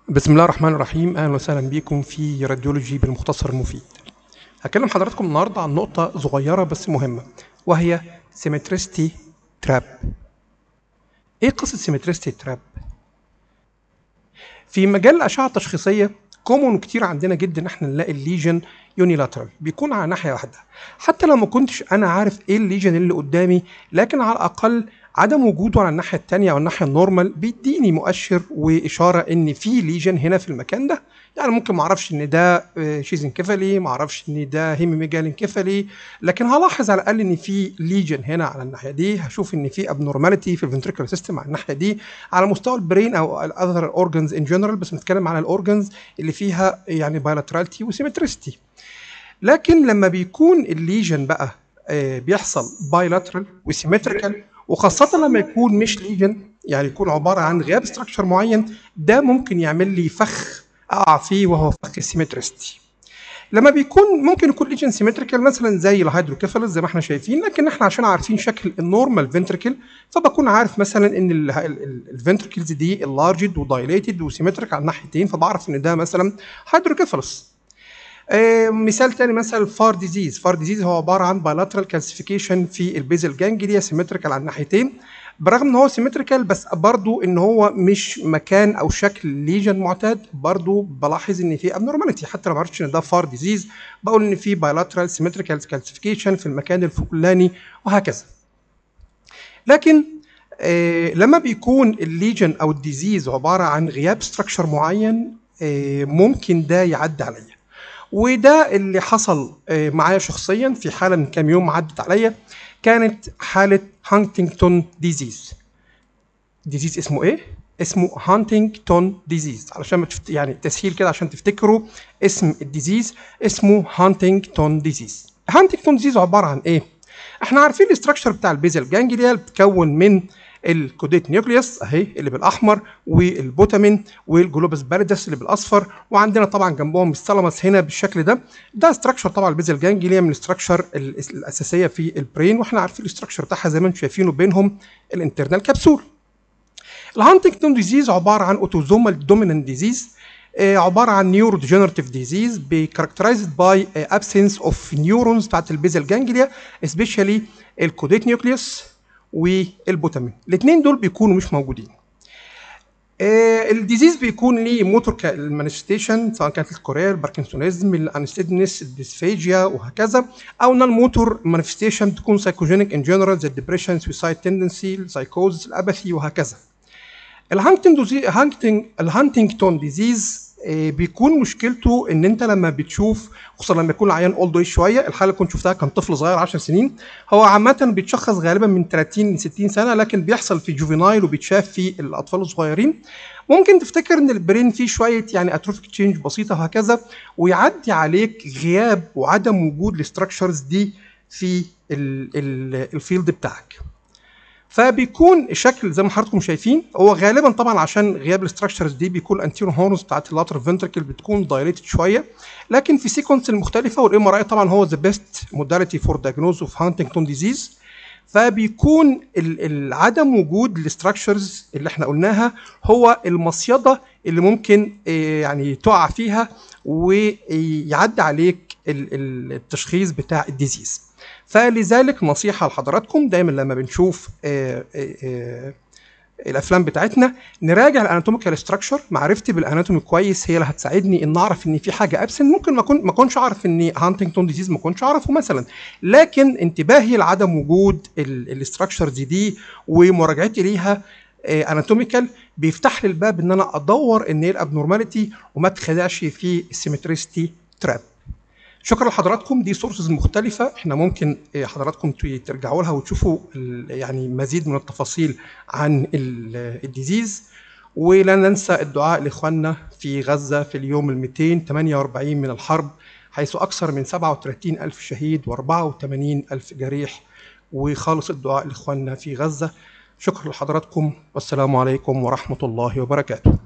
بسم الله الرحمن الرحيم اهلا وسهلا بكم في راديولوجي بالمختصر المفيد هكلم حضراتكم النهارده عن نقطه صغيره بس مهمه وهي سيمتريستي تراب ايه قصه سيمتريستي تراب في مجال الاشعه التشخيصيه كومون كتير عندنا جدا احنا نلاقي الليجن يونيلاترال بيكون على ناحيه واحده حتى لو ما كنتش انا عارف ايه الليجن اللي قدامي لكن على الاقل عدم وجوده على الناحيه الثانيه او الناحيه النورمال بيديني مؤشر واشاره ان في ليجن هنا في المكان ده يعني ممكن ما اعرفش ان ده شيز انكفالي ما اعرفش ان ده هيميميجال انكفالي لكن هلاحظ على الاقل ان في ليجن هنا على الناحيه دي هشوف ان في ابنورماليتي في الفنتريكولار سيستم على الناحيه دي على مستوى البرين او الاذر اورجنز ان جنرال بس بنتكلم على الاورجنز اللي فيها يعني بايلاتراليتي وسيمتريستي لكن لما بيكون الليجن بقى بيحصل بايلاترال وسيمتريكال وخاصة لما يكون مش ليجن يعني يكون عبارة عن غياب ستراكشر معين ده ممكن يعمل لي فخ اقع فيه وهو فخ السيمترستي لما بيكون ممكن يكون ليجن سيمتريكال مثلا زي الهيدروكيفالس زي ما احنا شايفين لكن احنا عشان عارفين شكل النورمال فنتركل فبكون عارف مثلا ان الفنتركلز دي اللارجد ودايليتد وسيمتريك على الناحيتين فبعرف ان ده مثلا هيدروكيفالس آه مثال تاني مثلا الفار ديزيز فار ديزيز هو عباره عن بايلاترال كالسيفيكيشن في البيزل جانجليا سيمتريكال على الناحيتين برغم ان هو سيمتريكال بس برضو ان هو مش مكان او شكل ليجن معتاد برضو بلاحظ ان في ابنورماليتي حتى لو ما عرفتش ان ده فار ديزيز بقول ان في بايلاترال سيمتريكال كالسيفيكيشن في المكان الفلاني وهكذا لكن آه لما بيكون الليجن او الديزيز عباره عن غياب ستراكشر معين آه ممكن ده يعدي عليا وده اللي حصل معايا شخصيا في حاله من كام يوم عدت عليا كانت حاله هانتنجتون ديزيز ديزيز اسمه ايه اسمه هانتنجتون ديزيز علشان ما تفت... يعني تسهيل كده عشان تفتكروا اسم الديزيز اسمه هانتنجتون ديزيز هانتنجتون ديزيز عباره عن ايه احنا عارفين الاستراكشر بتاع البيزل جانجليا بتتكون من الكوديت نيوكليوس اهي اللي بالاحمر والبوتامين والجلوبس باردس اللي بالاصفر وعندنا طبعا جنبهم الثالاموس هنا بالشكل ده ده استراكشر طبعا البيزل جانجليا من الاستراكشر الاساسيه في البرين واحنا عارفين الاستراكشر بتاعها زي ما انتم شايفينه بينهم الانترنال كبسول الهانتنجتون ديزيز عباره عن اوتوزومال دومينانت ديزيز عباره عن نيورو ديجنراتيف ديزيز بكاركترايزد باي ابسنس اوف نيورونز بتاعت البيزل جانجليا سبيشالي الكوديت نيوكليوس والبوتامين الاثنين دول بيكونوا مش موجودين آه الديزيز بيكون ليه موتور مانيفستيشن سواء كانت الكوريا الباركنسونيزم الانستيدنس الديسفيجيا وهكذا او نون موتور مانيفستيشن تكون سايكوجينيك ان جنرال زي الدبريشن سويسايد تندنسي السايكوز الاباثي وهكذا الهانتنج الهانتنجتون ديزيز بيكون مشكلته ان انت لما بتشوف خصوصا لما يكون العيان اولد ايج شويه الحاله اللي كنت شفتها كان طفل صغير 10 سنين هو عامه بيتشخص غالبا من 30 ل 60 سنه لكن بيحصل في جوفينايل وبيتشاف في الاطفال الصغيرين ممكن تفتكر ان البرين فيه شويه يعني اتروفيك تشينج بسيطه وهكذا ويعدي عليك غياب وعدم وجود الاستراكشرز دي في الفيلد بتاعك فبيكون الشكل زي ما حضراتكم شايفين هو غالبا طبعا عشان غياب الاستراكشرز دي بيكون الانتيرو هورنز بتاعت اللاتر فنتركل بتكون دايليتد شويه لكن في سيكونس المختلفه والام ار اي طبعا هو ذا بيست موداليتي فور دايجنوز اوف هانتنجتون ديزيز فبيكون عدم وجود الاستراكشرز اللي احنا قلناها هو المصيده اللي ممكن يعني تقع فيها ويعدي عليك التشخيص بتاع الديزيز فلذلك نصيحة لحضراتكم دايما لما بنشوف آآ آآ الافلام بتاعتنا نراجع الاناتوميكال ستراكشر معرفتي بالاناتومي كويس هي اللي هتساعدني ان اعرف ان في حاجه ابسن ممكن ما اكون ما اكونش اعرف ان هانتنجتون ديزيز ما اكونش اعرفه مثلا لكن انتباهي لعدم وجود الاستراكشرز دي ومراجعتي ليها اناتوميكال بيفتح لي الباب ان انا ادور ان ايه الابنورماليتي وما اتخدعش في السيمتريستي تراب شكرا لحضراتكم دي سورسز مختلفة احنا ممكن حضراتكم ترجعوا لها وتشوفوا يعني مزيد من التفاصيل عن الديزيز ولا ننسى الدعاء لاخواننا في غزة في اليوم ال 248 من الحرب حيث أكثر من 37 ألف شهيد و84 ألف جريح وخالص الدعاء لاخواننا في غزة شكرا لحضراتكم والسلام عليكم ورحمة الله وبركاته